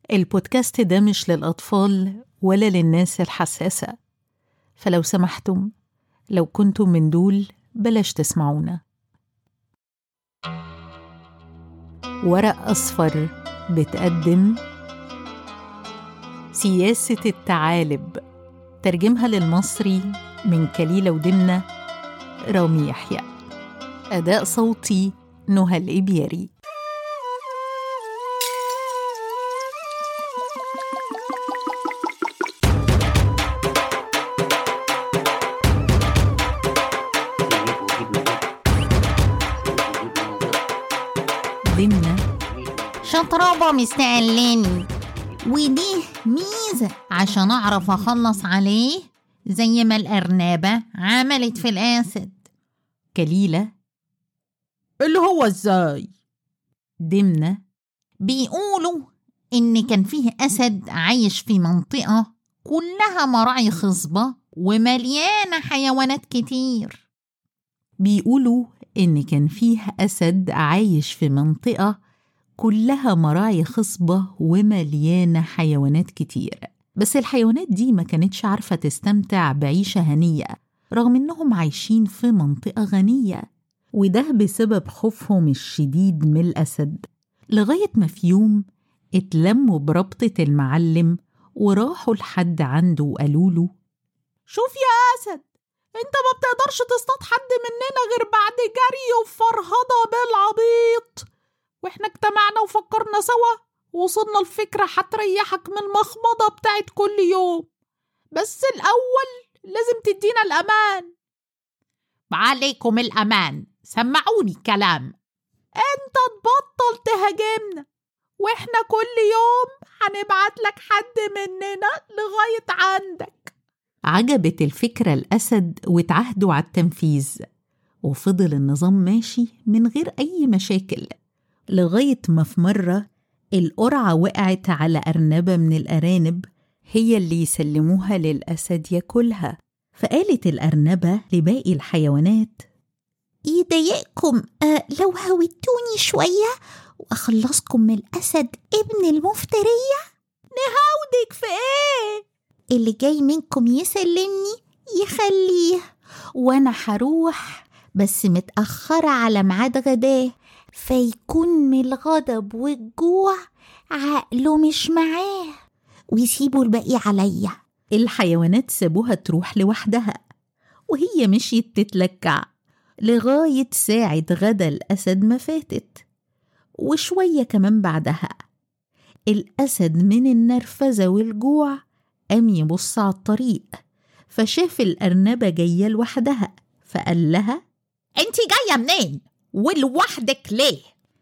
البودكاست ده مش للأطفال ولا للناس الحساسة فلو سمحتم لو كنتم من دول بلاش تسمعونا ورق أصفر بتقدم سياسة التعالب ترجمها للمصري من كليلة ودمنة رامي يحيى أداء صوتي نهى الإبياري ضمن شطرابة مستقلاني ودي ميزة عشان أعرف أخلص عليه زي ما الأرنبة عملت في الأسد كليلة اللي هو إزاي؟ ضمن بيقولوا إن كان فيه أسد عايش في منطقة كلها مراعي خصبة ومليانة حيوانات كتير بيقولوا إن كان فيه أسد عايش في منطقة كلها مراعي خصبة ومليانة حيوانات كتير بس الحيوانات دي ما كانتش عارفة تستمتع بعيشة هنية رغم إنهم عايشين في منطقة غنية وده بسبب خوفهم الشديد من الأسد لغاية ما في يوم اتلموا بربطة المعلم وراحوا لحد عنده وقالوا له شوف يا أسد انت ما بتقدرش تصطاد حد مننا غير بعد جري وفرهضة بالعبيط واحنا اجتمعنا وفكرنا سوا وصلنا لفكرة هتريحك من المخمضة بتاعت كل يوم بس الأول لازم تدينا الأمان عليكم الأمان سمعوني كلام انت تبطل تهاجمنا واحنا كل يوم هنبعت لك حد مننا لغاية عندك عجبت الفكرة الأسد واتعهدوا على التنفيذ وفضل النظام ماشي من غير أي مشاكل لغاية ما في مرة القرعة وقعت على أرنبة من الأرانب هي اللي يسلموها للأسد ياكلها فقالت الأرنبة لباقي الحيوانات يضايقكم آه لو هوتوني شوية وأخلصكم من الأسد ابن المفترية نهاودك في ايه اللي جاي منكم يسلمني يخليه وأنا هروح بس متأخرة على ميعاد غداه فيكون من الغضب والجوع عقله مش معاه ويسيبوا الباقي عليا الحيوانات سابوها تروح لوحدها وهي مشيت تتلكع لغاية ساعة غدا الأسد ما فاتت وشوية كمان بعدها الأسد من النرفزة والجوع قام يبص على الطريق فشاف الأرنبة جاية لوحدها فقال لها انت جاية منين ولوحدك ليه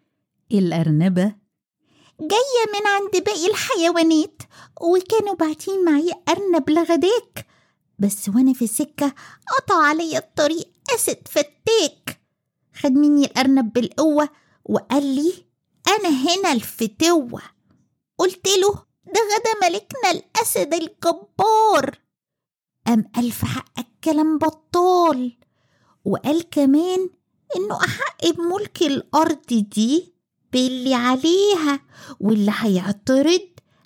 الأرنبة جاية من عند باقي الحيوانات وكانوا باعتين معي أرنب لغداك بس وأنا في السكة قطع عليا الطريق أسد فتاك خد مني الأرنب بالقوة وقال لي أنا هنا الفتوة قلت له ده غدا ملكنا الأسد الجبار أم قال في حقك كلام بطال وقال كمان إنه أحق بملك الأرض دي باللي عليها واللي هيعترض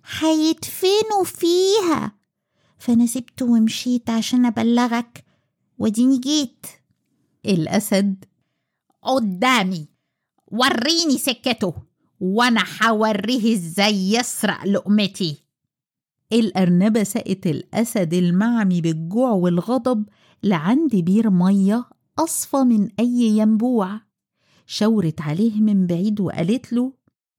هيدفنوا فيها فأنا سبته ومشيت عشان أبلغك وديني جيت الأسد قدامي وريني سكته وانا هوريه ازاي يسرق لقمتي الأرنبة سقت الأسد المعمي بالجوع والغضب لعند بير مية أصفى من أي ينبوع شاورت عليه من بعيد وقالت له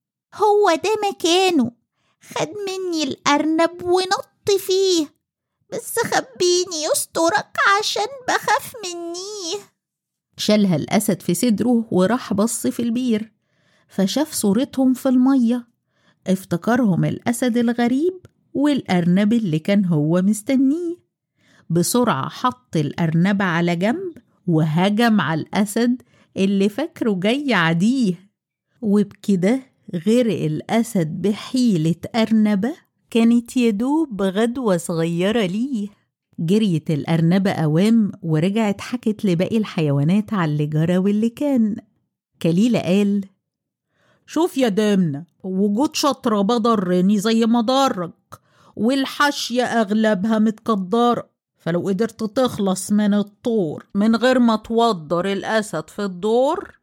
هو ده مكانه خد مني الأرنب ونط فيه بس خبيني يسترك عشان بخاف منيه شالها الأسد في صدره وراح بص في البير فشاف صورتهم في المية افتكرهم الأسد الغريب والأرنب اللي كان هو مستنيه بسرعة حط الأرنب على جنب وهجم على الأسد اللي فاكره جاي عديه وبكده غرق الأسد بحيلة أرنبة كانت يدوب غدوة صغيرة ليه جريت الأرنبة أوام ورجعت حكت لباقي الحيوانات على اللي جرى واللي كان كليلة قال شوف يا دمنة وجود شطربة ضرني زي ما ضرك والحاشية أغلبها متكدرة فلو قدرت تخلص من الطور من غير ما توضر الأسد في الدور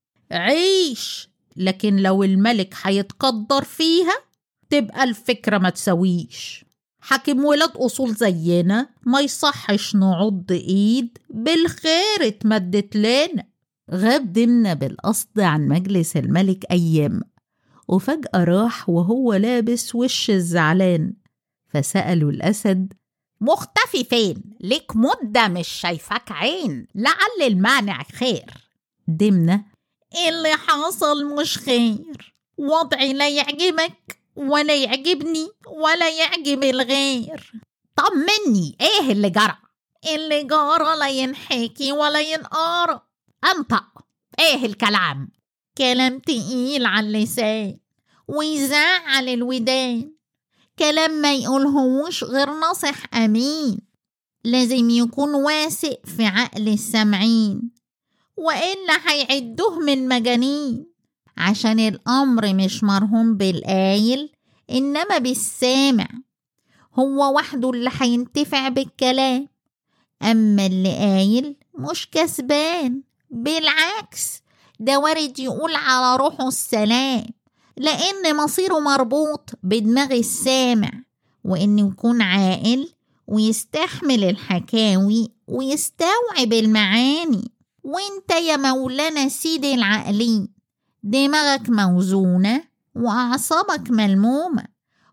عيش لكن لو الملك هيتقدر فيها تبقى الفكرة ما تسويش حاكم ولاد أصول زينا ما يصحش نعض إيد بالخير اتمدت لنا غاب دمنا بالقصد عن مجلس الملك أيام وفجأة راح وهو لابس وش الزعلان فسألوا الأسد مختفي فين ليك مدة مش شايفك عين لعل المانع خير دمنة اللي حصل مش خير وضعي لا يعجبك ولا يعجبني ولا يعجب الغير طمني ايه اللي جرى اللي جرى لا ينحكي ولا ينقرا انطق ايه الكلام كلام تقيل على اللسان ويزعل الودان كلام ما يقولهوش غير ناصح أمين لازم يكون واثق في عقل السامعين وإلا هيعدوه من مجانين عشان الأمر مش مرهون بالقايل إنما بالسامع هو وحده اللي هينتفع بالكلام أما اللي قايل مش كسبان بالعكس ده وارد يقول على روحه السلام لأن مصيره مربوط بدماغ السامع وإنه يكون عاقل ويستحمل الحكاوي ويستوعب المعاني وانت يا مولانا سيدي العقلين دماغك موزونة وأعصابك ملمومة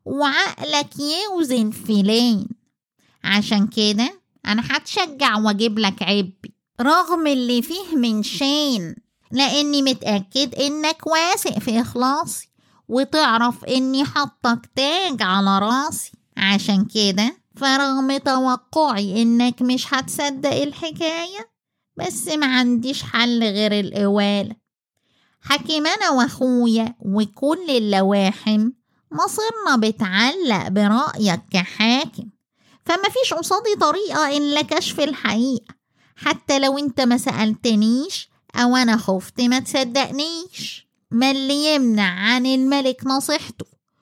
وعقلك يوزن فيلين عشان كده أنا هتشجع وأجيب لك عبي رغم اللي فيه من شين لأني متأكد إنك واثق في إخلاصي وتعرف إني حطك تاج على راسي عشان كده فرغم توقعي إنك مش هتصدق الحكاية بس ما عنديش حل غير القوالة حكيم أنا وأخويا وكل اللواحم مصيرنا بتعلق برأيك كحاكم فما فيش قصادي طريقة إلا كشف الحقيقة حتى لو انت ما سألتنيش أو أنا خفت ما تصدقنيش ما اللي يمنع عن الملك نصيحته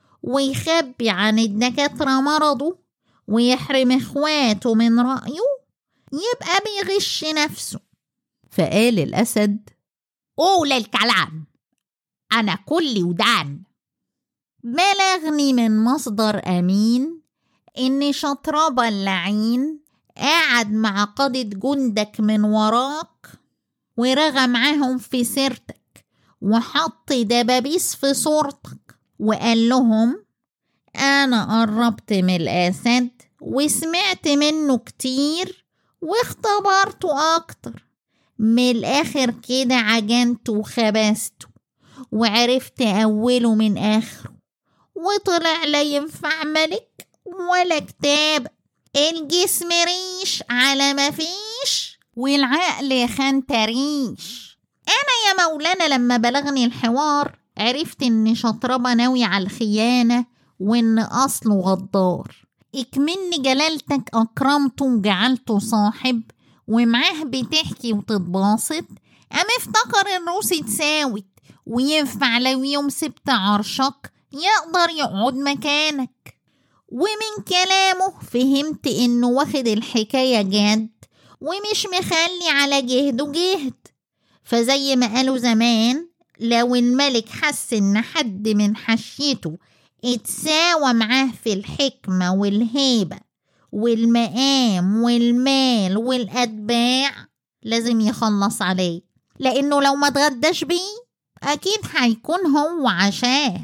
ويخبي عن الدكاترة مرضه ويحرم إخواته من رأيه يبقى بيغش نفسه فقال الأسد قول الكلام أنا كلي ودان بلغني من مصدر أمين إن شطربة اللعين قاعد مع قادة جندك من وراك ورغى معاهم في سيرتك وحط دبابيس في صورتك وقال لهم أنا قربت من الأسد وسمعت منه كتير واختبرته أكتر من الآخر كده عجنته وخبزته وعرفت أوله من آخره وطلع لا ينفع ملك ولا كتاب الجسم ريش على ما فيش والعقل خنتريش أنا يا مولانا لما بلغني الحوار عرفت إن شطربة ناوي على الخيانة وإن أصله غدار اكمن جلالتك أكرمته وجعلته صاحب ومعاه بتحكي وتتباسط أم افتكر الروس تساوت وينفع لو يوم سبت عرشك يقدر يقعد مكانك ومن كلامه فهمت انه واخد الحكاية جد ومش مخلي على جهده جهد فزي ما قالوا زمان لو الملك حس ان حد من حشيته اتساوى معاه في الحكمة والهيبة والمقام والمال والأتباع لازم يخلص عليه لأنه لو ما تغداش بيه أكيد هيكون هو عشاه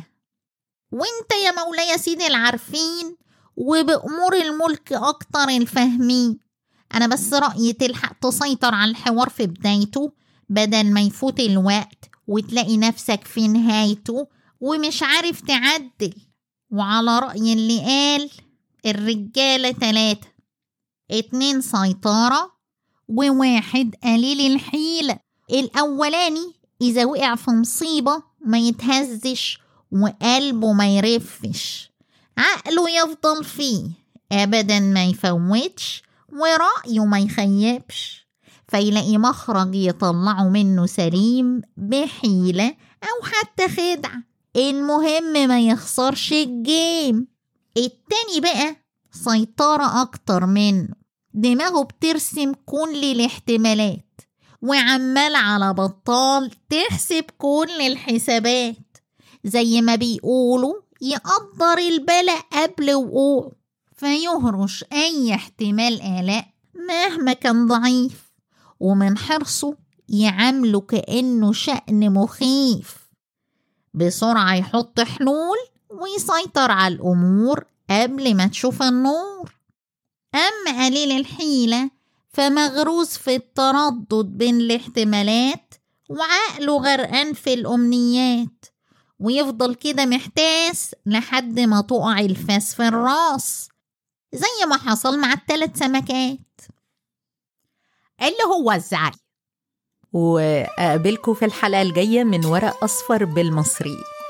وانت يا مولاي سيدي العارفين وبأمور الملك أكتر الفاهمين أنا بس رأيي تلحق تسيطر على الحوار في بدايته بدل ما يفوت الوقت وتلاقي نفسك في نهايته ومش عارف تعدل وعلى رأي اللي قال الرجالة تلاتة اتنين سيطرة وواحد قليل الحيلة الأولاني إذا وقع في مصيبة ما يتهزش وقلبه ما يرفش عقله يفضل فيه أبدا ما يفوتش ورأيه ما يخيبش فيلاقي مخرج يطلعه منه سليم بحيلة أو حتى خدعة المهم ما يخسرش الجيم التاني بقى سيطرة أكتر منه دماغه بترسم كل الاحتمالات وعمال على بطال تحسب كل الحسابات زي ما بيقولوا يقدر البلاء قبل وقوعه فيهرش أي احتمال آلاء مهما كان ضعيف ومن حرصه يعامله كأنه شأن مخيف بسرعة يحط حلول ويسيطر على الأمور قبل ما تشوف النور أما قليل الحيلة فمغروس في التردد بين الاحتمالات وعقله غرقان في الأمنيات ويفضل كده محتاس لحد ما تقع الفاس في الراس زي ما حصل مع التلات سمكات اللي هو الزعل وأقابلكم في الحلقة الجاية من ورق أصفر بالمصري